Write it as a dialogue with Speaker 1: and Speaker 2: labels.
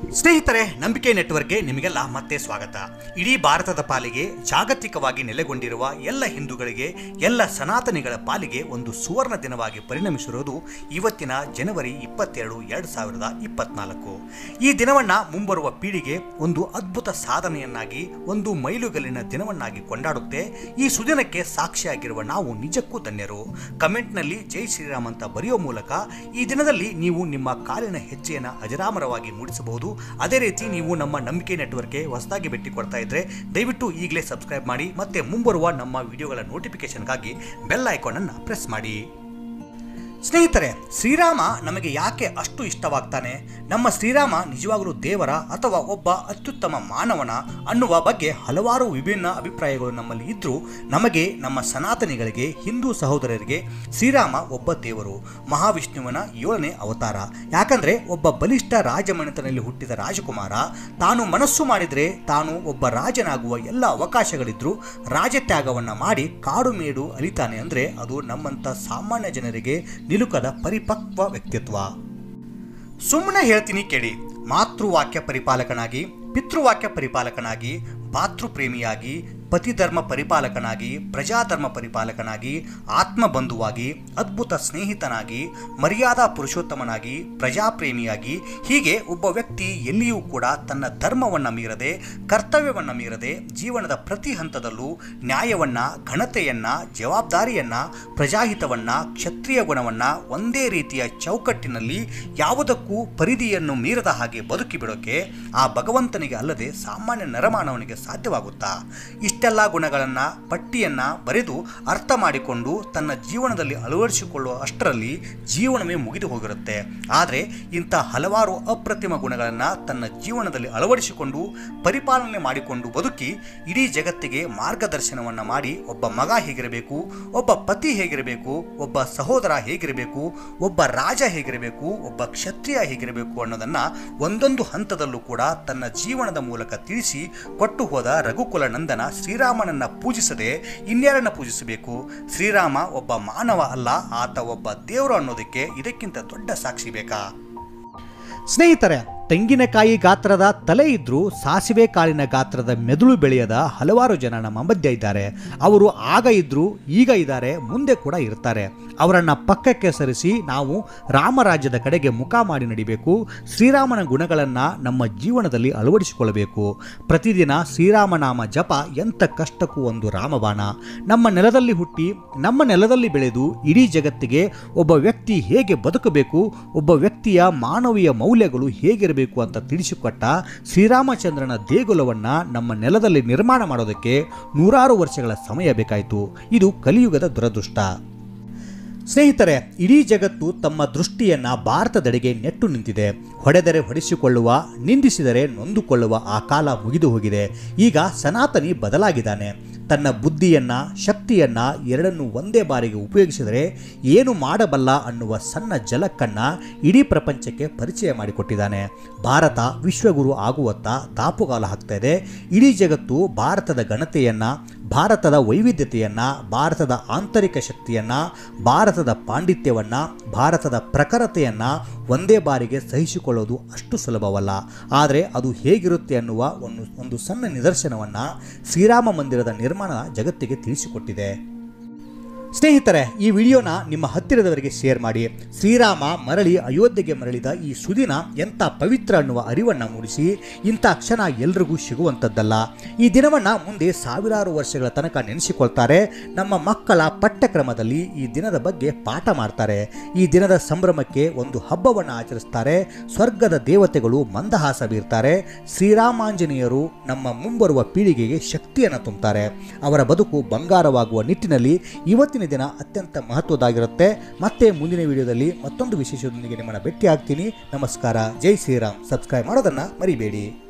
Speaker 1: ಸ್ನೇಹಿತರೆ ನಂಬಿಕೆ ನೆಟ್ವರ್ಕ್ಗೆ ನಿಮಗೆಲ್ಲ ಮತ್ತೆ ಸ್ವಾಗತ ಇಡೀ ಭಾರತದ ಪಾಲಿಗೆ ಜಾಗತಿಕವಾಗಿ ನೆಲೆಗೊಂಡಿರುವ ಎಲ್ಲ ಹಿಂದೂಗಳಿಗೆ ಎಲ್ಲ ಸನಾತನಿಗಳ ಪಾಲಿಗೆ ಒಂದು ಸುವರ್ಣ ದಿನವಾಗಿ ಪರಿಣಮಿಸಿರುವುದು ಇವತ್ತಿನ ಜನವರಿ ಇಪ್ಪತ್ತೆರಡು ಎರಡು ಸಾವಿರದ ಇಪ್ಪತ್ನಾಲ್ಕು ಈ ದಿನವನ್ನ ಮುಂಬರುವ ಪೀಳಿಗೆ ಒಂದು ಅದ್ಭುತ ಸಾಧನೆಯನ್ನಾಗಿ ಒಂದು ಮೈಲುಗಲ್ಲಿನ ದಿನವನ್ನಾಗಿ ಕೊಂಡಾಡುತ್ತೆ ಈ ಸುದಿನಕ್ಕೆ ಸಾಕ್ಷಿಯಾಗಿರುವ ನಾವು ನಿಜಕ್ಕೂ ಧನ್ಯರು ಕಮೆಂಟ್ನಲ್ಲಿ ಜೈ ಶ್ರೀರಾಮ್ ಅಂತ ಬರೆಯೋ ಮೂಲಕ ಈ ದಿನದಲ್ಲಿ ನೀವು ನಿಮ್ಮ ಕಾಲಿನ ಹೆಜ್ಜೆಯನ್ನು ಅಜರಾಮರವಾಗಿ ಮೂಡಿಸಬಹುದು ಅದೇ ರೀತಿ ನೀವು ನಮ್ಮ ನಂಬಿಕೆ ನೆಟ್ವರ್ಕ್ಗೆ ಹೊಸದಾಗಿ ಭೇಟಿ ಕೊಡ್ತಾ ಇದ್ರೆ ದಯವಿಟ್ಟು ಈಗಲೇ ಸಬ್ಸ್ಕ್ರೈಬ್ ಮಾಡಿ ಮತ್ತೆ ಮುಂಬರುವ ನಮ್ಮ ವಿಡಿಯೋಗಳ ನೋಟಿಫಿಕೇಶನ್ಗಾಗಿ ಬೆಲ್ ಐಕಾನನ್ನು ಪ್ರೆಸ್ ಮಾಡಿ ಸ್ನೇಹಿತರೆ ಶ್ರೀರಾಮ ನಮಗೆ ಯಾಕೆ ಅಷ್ಟು ಇಷ್ಟವಾಗ್ತಾನೆ ನಮ್ಮ ಶ್ರೀರಾಮ ನಿಜವಾಗಲೂ ದೇವರ ಅಥವಾ ಒಬ್ಬ ಅತ್ಯುತ್ತಮ ಮಾನವನ ಅನ್ನುವ ಬಗ್ಗೆ ಹಲವಾರು ವಿಭಿನ್ನ ಅಭಿಪ್ರಾಯಗಳು ನಮ್ಮಲ್ಲಿ ಇದ್ದರೂ ನಮಗೆ ನಮ್ಮ ಸನಾತನಿಗಳಿಗೆ ಹಿಂದೂ ಸಹೋದರರಿಗೆ ಶ್ರೀರಾಮ ಒಬ್ಬ ದೇವರು ಮಹಾವಿಷ್ಣುವಿನ ಏಳನೇ ಅವತಾರ ಯಾಕಂದ್ರೆ ಒಬ್ಬ ಬಲಿಷ್ಠ ರಾಜಮನೆತನಲ್ಲಿ ಹುಟ್ಟಿದ ರಾಜಕುಮಾರ ತಾನು ಮನಸ್ಸು ಮಾಡಿದರೆ ತಾನು ಒಬ್ಬ ರಾಜನಾಗುವ ಎಲ್ಲ ಅವಕಾಶಗಳಿದ್ರೂ ರಾಜತ್ಯಾಗವನ್ನ ಮಾಡಿ ಕಾಡು ಮೇಡು ಅಲಿತಾನೆ ಅಂದ್ರೆ ಅದು ನಮ್ಮಂತ ಸಾಮಾನ್ಯ ಜನರಿಗೆ ನಿಲುಕದ ಪರಿಪಕ್ವ ವ್ಯಕ್ತಿತ್ವ ಸುಮ್ಮನೆ ಹೇಳ್ತೀನಿ ಕೇಳಿ ಮಾತೃವಾಕ್ಯ ಪರಿಪಾಲಕನಾಗಿ ಪಿತೃವಾಕ್ಯ ಪರಿಪಾಲಕನಾಗಿ ಭಾತೃಪ್ರೇಮಿಯಾಗಿ ಪತಿಧರ್ಮ ಪರಿಪಾಲಕನಾಗಿ ಪ್ರಜಾಧರ್ಮ ಪರಿಪಾಲಕನಾಗಿ ಆತ್ಮಬಂಧುವಾಗಿ ಅದ್ಭುತ ಸ್ನೇಹಿತನಾಗಿ ಮರ್ಯಾದಾ ಪುರುಷೋತ್ತಮನಾಗಿ ಪ್ರಜಾಪ್ರೇಮಿಯಾಗಿ ಹೀಗೆ ಒಬ್ಬ ವ್ಯಕ್ತಿ ಎಲ್ಲಿಯೂ ಕೂಡ ತನ್ನ ಧರ್ಮವನ್ನು ಮೀರದೆ ಕರ್ತವ್ಯವನ್ನು ಮೀರದೆ ಜೀವನದ ಪ್ರತಿ ಹಂತದಲ್ಲೂ ನ್ಯಾಯವನ್ನ ಘನತೆಯನ್ನ ಜವಾಬ್ದಾರಿಯನ್ನ ಪ್ರಜಾಹಿತವನ್ನ ಕ್ಷತ್ರಿಯ ಗುಣವನ್ನ ಒಂದೇ ರೀತಿಯ ಚೌಕಟ್ಟಿನಲ್ಲಿ ಯಾವುದಕ್ಕೂ ಪರಿಧಿಯನ್ನು ಮೀರದ ಹಾಗೆ ಬದುಕಿ ಬಿಡೋಕೆ ಆ ಭಗವಂತನಿಗೆ ಅಲ್ಲದೆ ಸಾಮಾನ್ಯ ನರಮಾನವನಿಗೆ ಸಾಧ್ಯವಾಗುತ್ತಾ ಇಷ್ಟೆಲ್ಲ ಗುಣಗಳನ್ನು ಪಟ್ಟಿಯನ್ನು ಬರೆದು ಅರ್ಥ ಮಾಡಿಕೊಂಡು ತನ್ನ ಜೀವನದಲ್ಲಿ ಅಳವಡಿಸಿಕೊಳ್ಳುವ ಅಷ್ಟರಲ್ಲಿ ಜೀವನವೇ ಮುಗಿದು ಹೋಗಿರುತ್ತೆ ಆದರೆ ಇಂಥ ಹಲವಾರು ಅಪ್ರತಿಮ ಗುಣಗಳನ್ನು ತನ್ನ ಜೀವನದಲ್ಲಿ ಅಳವಡಿಸಿಕೊಂಡು ಪರಿಪಾಲನೆ ಮಾಡಿಕೊಂಡು ಬದುಕಿ ಇಡೀ ಜಗತ್ತಿಗೆ ಮಾರ್ಗದರ್ಶನವನ್ನು ಮಾಡಿ ಒಬ್ಬ ಮಗ ಹೇಗಿರಬೇಕು ಒಬ್ಬ ಪತಿ ಹೇಗಿರಬೇಕು ಒಬ್ಬ ಸಹೋದರ ಹೇಗಿರಬೇಕು ಒಬ್ಬ ರಾಜ ಹೇಗಿರಬೇಕು ಒಬ್ಬ ಕ್ಷತ್ರಿಯ ಹೇಗಿರಬೇಕು ಅನ್ನೋದನ್ನು ಒಂದೊಂದು ಹಂತದಲ್ಲೂ ಕೂಡ ತನ್ನ ಜೀವನದ ಮೂಲಕ ತಿಳಿಸಿ ಕೊಟ್ಟು ಹೋದ ರಘುಕುಲ ನಂದನ ಶ್ರೀರಾಮನನ್ನ ಪೂಜಿಸದೆ ಇನ್ಯಾರನ್ನ ಪೂಜಿಸಬೇಕು ಶ್ರೀರಾಮ ಒಬ್ಬ ಮಾನವ ಅಲ್ಲ ಆತ ಒಬ್ಬ ದೇವರು ಅನ್ನೋದಕ್ಕೆ ಇದಕ್ಕಿಂತ ದೊಡ್ಡ ಸಾಕ್ಷಿ ಬೇಕಾ ಸ್ನೇಹಿತರೆ ತೆಂಗಿನಕಾಯಿ ಗಾತ್ರದ ತಲೆ ಇದ್ರೂ ಸಾಸಿವೆ ಕಾಳಿನ ಗಾತ್ರದ ಮೆದುಳು ಬೆಳೆಯದ ಹಲವಾರು ಜನ ನಮ್ಮ ಮಧ್ಯೆ ಇದ್ದಾರೆ ಅವರು ಆಗ ಇದ್ರು ಈಗ ಇದ್ದಾರೆ ಮುಂದೆ ಕೂಡ ಇರ್ತಾರೆ ಅವರನ್ನು ಪಕ್ಕಕ್ಕೆ ಸರಿಸಿ ನಾವು ರಾಮರಾಜ್ಯದ ಕಡೆಗೆ ಮುಖ ಮಾಡಿ ನಡಿಬೇಕು ಶ್ರೀರಾಮನ ಗುಣಗಳನ್ನು ನಮ್ಮ ಜೀವನದಲ್ಲಿ ಅಳವಡಿಸಿಕೊಳ್ಳಬೇಕು ಪ್ರತಿದಿನ ಶ್ರೀರಾಮನಾಮ ಜಪ ಎಂಥ ಕಷ್ಟಕ್ಕೂ ಒಂದು ರಾಮಬಾಣ ನಮ್ಮ ನೆಲದಲ್ಲಿ ಹುಟ್ಟಿ ನಮ್ಮ ನೆಲದಲ್ಲಿ ಬೆಳೆದು ಇಡೀ ಜಗತ್ತಿಗೆ ಒಬ್ಬ ವ್ಯಕ್ತಿ ಹೇಗೆ ಬದುಕಬೇಕು ಒಬ್ಬ ವ್ಯಕ್ತಿಯ ಮಾನವೀಯ ಮೌಲ್ಯಗಳು ಹೇಗಿರಬೇಕು ಅಂತ ತಿಳಿಸಿಕೊಟ್ಟ ಶ್ರೀರಾಮಚಂದ್ರನ ದೇಗುಲವನ್ನು ನಮ್ಮ ನೆಲದಲ್ಲಿ ನಿರ್ಮಾಣ ಮಾಡೋದಕ್ಕೆ ನೂರಾರು ವರ್ಷಗಳ ಸಮಯ ಬೇಕಾಯಿತು ಇದು ಕಲಿಯುಗದ ದುರದೃಷ್ಟ ಸ್ನೇಹಿತರೆ ಇಡೀ ಜಗತ್ತು ತಮ್ಮ ದೃಷ್ಟಿಯನ್ನ ಭಾರತದೆಡೆಗೆ ನೆಟ್ಟು ನಿಂತಿದೆ ಹೊಡೆದರೆ ಹೊಡೆಸಿಕೊಳ್ಳುವ ನಿಂದಿಸಿದರೆ ನೊಂದುಕೊಳ್ಳುವ ಆ ಕಾಲ ಮುಗಿದು ಹೋಗಿದೆ ಈಗ ಸನಾತನಿ ಬದಲಾಗಿದ್ದಾನೆ ತನ್ನ ಬುದ್ಧಿಯನ್ನ ಶಕ್ತಿಯನ್ನ ಎರಡನ್ನು ಒಂದೇ ಬಾರಿಗೆ ಉಪಯೋಗಿಸಿದರೆ ಏನು ಮಾಡಬಲ್ಲ ಅನ್ನುವ ಸಣ್ಣ ಜಲಕ್ಕನ್ನ ಇಡೀ ಪ್ರಪಂಚಕ್ಕೆ ಪರಿಚಯ ಮಾಡಿಕೊಟ್ಟಿದ್ದಾನೆ ಭಾರತ ವಿಶ್ವಗುರು ಆಗುವತ್ತ ದಾಪುಗಾಲ ಹಾಕ್ತಾ ಇದೆ ಇಡೀ ಜಗತ್ತು ಭಾರತದ ಘನತೆಯನ್ನ ಭಾರತದ ವೈವಿಧ್ಯತೆಯನ್ನ ಭಾರತದ ಆಂತರಿಕ ಶಕ್ತಿಯನ್ನ ಭಾರತದ ಪಾಂಡಿತ್ಯವನ್ನ ಭಾರತದ ಪ್ರಖರತೆಯನ್ನ ಒಂದೇ ಬಾರಿಗೆ ಸಹಿಸಿಕೊಳ್ಳೋದು ಅಷ್ಟು ಸುಲಭವಲ್ಲ ಆದರೆ ಅದು ಹೇಗಿರುತ್ತೆ ಅನ್ನುವ ಒಂದು ಒಂದು ಸಣ್ಣ ನಿದರ್ಶನವನ್ನ ಶ್ರೀರಾಮ ಮಂದಿರದ ನಿರ್ಮಾಣ ಜಗತ್ತಿಗೆ ತಿಳಿಸಿಕೊಟ್ಟಿದೆ ಸ್ನೇಹಿತರೆ ಈ ವಿಡಿಯೋನ ನಿಮ್ಮ ಹತ್ತಿರದವರಿಗೆ ಶೇರ್ ಮಾಡಿ ಶ್ರೀರಾಮ ಮರಳಿ ಅಯೋಧ್ಯೆಗೆ ಮರಳಿದ ಈ ಸುದಿನ ಎಂಥ ಪವಿತ್ರ ಅನ್ನುವ ಅರಿವನ್ನು ಮೂಡಿಸಿ ಇಂಥ ಕ್ಷಣ ಎಲ್ರಿಗೂ ಸಿಗುವಂಥದ್ದಲ್ಲ ಈ ದಿನವನ್ನು ಮುಂದೆ ಸಾವಿರಾರು ವರ್ಷಗಳ ತನಕ ನೆನೆಸಿಕೊಳ್ತಾರೆ ನಮ್ಮ ಮಕ್ಕಳ ಪಠ್ಯಕ್ರಮದಲ್ಲಿ ಈ ದಿನದ ಬಗ್ಗೆ ಪಾಠ ಮಾಡ್ತಾರೆ ಈ ದಿನದ ಸಂಭ್ರಮಕ್ಕೆ ಒಂದು ಹಬ್ಬವನ್ನು ಆಚರಿಸ್ತಾರೆ ಸ್ವರ್ಗದ ದೇವತೆಗಳು ಮಂದಹಾಸ ಬೀರ್ತಾರೆ ಶ್ರೀರಾಮಾಂಜನೇಯರು ನಮ್ಮ ಮುಂಬರುವ ಪೀಳಿಗೆಗೆ ಶಕ್ತಿಯನ್ನು ತುಂಬುತ್ತಾರೆ ಅವರ ಬದುಕು ಬಂಗಾರವಾಗುವ ನಿಟ್ಟಿನಲ್ಲಿ ಇವತ್ತಿನ ದಿನ ಅತ್ಯಂತ ಮಹತ್ವದಾಗಿರುತ್ತೆ ಮತ್ತೆ ಮುಂದಿನ ವಿಡಿಯೋದಲ್ಲಿ ಮತ್ತೊಂದು ವಿಶೇಷದೊಂದಿಗೆ ನಿಮ್ಮನ್ನು ಭೇಟಿ ಆಗ್ತೀನಿ ನಮಸ್ಕಾರ ಜೈ ಶ್ರೀರಾಮ್ ಸಬ್ಸ್ಕ್ರೈಬ್ ಮಾಡೋದನ್ನು ಮರಿಬೇಡಿ